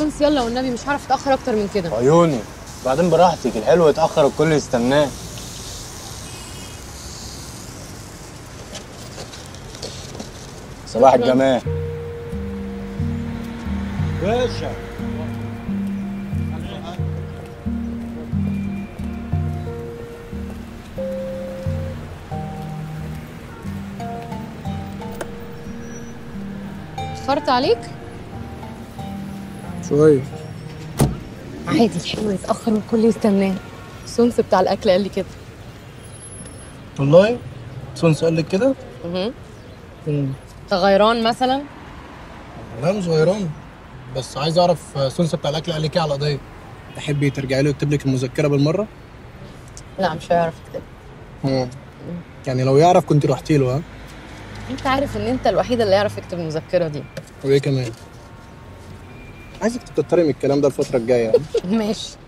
سونس يلا والنبي مش هعرف اتاخر اكتر من كده عيوني بعدين براحتك الحلو يتاخر الكل يستناه صباح الجمال باشا اتاخرت عليك شوية عادي الحلو يتاخر والكل يستناه سونس بتاع الاكل قال لي كده والله سونس قال لك كده؟ اها مم. انت غيران مثلا لا مش غيران بس عايز اعرف سونس بتاع الاكل قال لك ايه على القضية تحبي ترجعي له يكتب لك المذكرة بالمرة؟ لا مش هيعرف يكتب مم. يعني لو يعرف كنت رحتي له ها؟ انت عارف ان انت الوحيده اللي يعرف يكتب المذكره دي وايه كمان؟ عايزك تكتري من الكلام ده الفترة الجاية ماشي